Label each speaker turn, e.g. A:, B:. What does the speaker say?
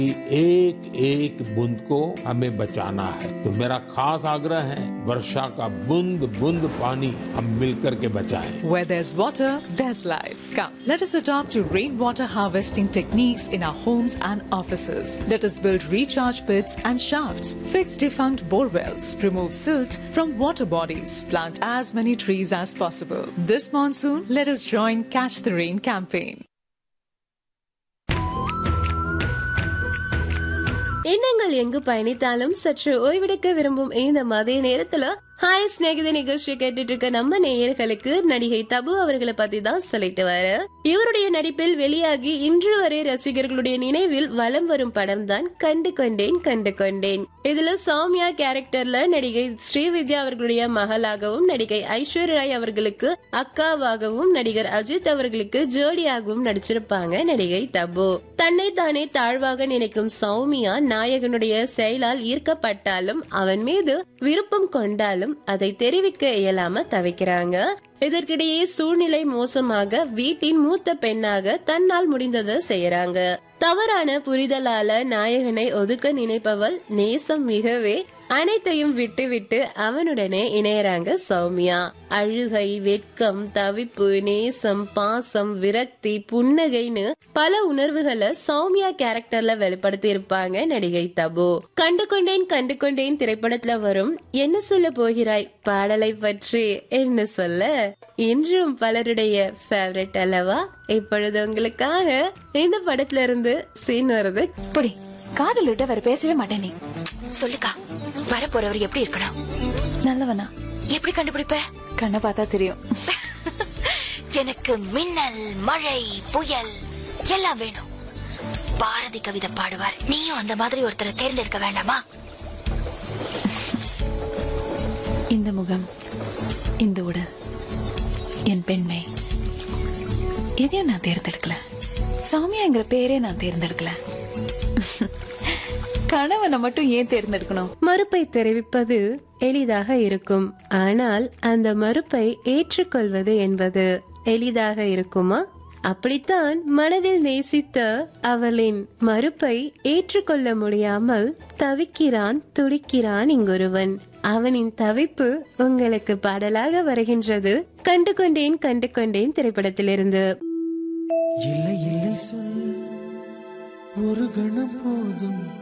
A: एक एक बूंद को हमें बचाना है तो मेरा खास आग्रह है वर्षा का बूंद बूंद पानी हम मिलकर के बचाएं
B: Where there's water, there's life. Come, let us adopt to rainwater harvesting techniques in our homes and offices. Let us build recharge pits and shafts, fix defunct bore wells, remove silt from water bodies, plant as many trees as possible. This monsoon, let us join Catch the Rain campaign.
C: எண்ணங்கள் எங்கு பயணித்தாலும் சற்று ஓய்வெடுக்க விரும்பும் இந்த மதிய நேரத்துல hi ஸ்நேகித நிகழ்ச்சி கேட்டுட்டு இருக்க நம்ம நேயர்களுக்கு நடிகை தபு அவர்களை பத்தி தான் சொல்லிட்டு வர இவருடைய நடிப்பில் வெளியாகி இன்று வரை ரசிகர்களுடைய நினைவில் வலம் வரும் படம் தான் கண்டு கொண்டேன் கண்டு கொண்டேன் இதுல சௌமியா கேரக்டர்ல நடிகை ஸ்ரீவித்யா அவர்களுடைய மகளாகவும் நடிகை ஐஸ்வர்யா ராய் அவர்களுக்கு அக்காவாகவும் நடிகர் அஜித் அவர்களுக்கு ஜோடியாகவும் நடிச்சிருப்பாங்க நடிகை தபு தன்னை தானே தாழ்வாக நினைக்கும் சௌமியா நாயகனுடைய செயலால் ஈர்க்கப்பட்டாலும் அவன் மீது விருப்பம் கொண்டாலும் அதை தெரிவிக்க இயலாம தவிக்கிறாங்க இதற்கிடையே சூழ்நிலை மோசமாக வீட்டின் மூத்த பெண்ணாக தன்னால் முடிந்ததை செய்யறாங்க தவறான புரிதலால நாயகனை ஒதுக்க நினைப்பவள் நேசம் மிகவே அனைத்தையும் விட்டு விட்டு அவனுடனே இணையறாங்க சௌமியா அழுகை வெட்கம் தவிப்பு நேசம் பாசம் விரக்தி புன்னகைன்னு பல உணர்வுகளை சௌமியா கேரக்டர்ல வெளிப்படுத்தி இருப்பாங்க நடிகை தபு கண்டு கொண்டேன் கண்டு கொண்டேன் திரைப்படத்துல வரும் என்ன சொல்ல போகிறாய் பாடலை பற்றி என்ன சொல்ல இன்றும் பலருடைய ஃபேவரட் அல்லவா இப்பொழுது உங்களுக்காக இந்த படத்துல இருந்து சீன் வருது
D: புடி காதல் விட்ட வேற பேசவே மாட்டேன் நீ
E: சொல்லுக்கா வர போறவர் எப்படி இருக்கணும்
D: நல்லவனா
E: எப்படி கண்டுபிடிப்ப
D: கண்ணை பார்த்தா தெரியும்
E: எனக்கு மின்னல் மழை புயல் எல்லாம் வேணும் பாரதி கவிதை பாடுவார் நீயும் அந்த மாதிரி ஒருத்தரை தேர்ந்தெடுக்க வேண்டாமா
D: இந்த முகம் இந்த உடல் என் பெண்மை எதையும் நான் தேர்ந்தெடுக்கல சௌமியாங்கிற பேரே நான் தேர்ந்தெடுக்கல கணவனை மட்டும் ஏன் தேர்ந்தெடுக்கணும்
C: மறுப்பை தெரிவிப்பது எளிதாக இருக்கும் ஆனால் அந்த மறுப்பை ஏற்றுக்கொள்வது என்பது எளிதாக இருக்குமா அப்படித்தான் மனதில் நேசித்த அவளின் மறுப்பை ஏற்றுக்கொள்ள முடியாமல் தவிக்கிறான் துடிக்கிறான் இங்கொருவன் அவனின் தவிப்பு உங்களுக்கு பாடலாக வருகின்றது கண்டு கொண்டேன் கண்டு கொண்டேன் திரைப்படத்திலிருந்து
F: இல்லை இல்லை சொல் ஒரு கணம் போதும்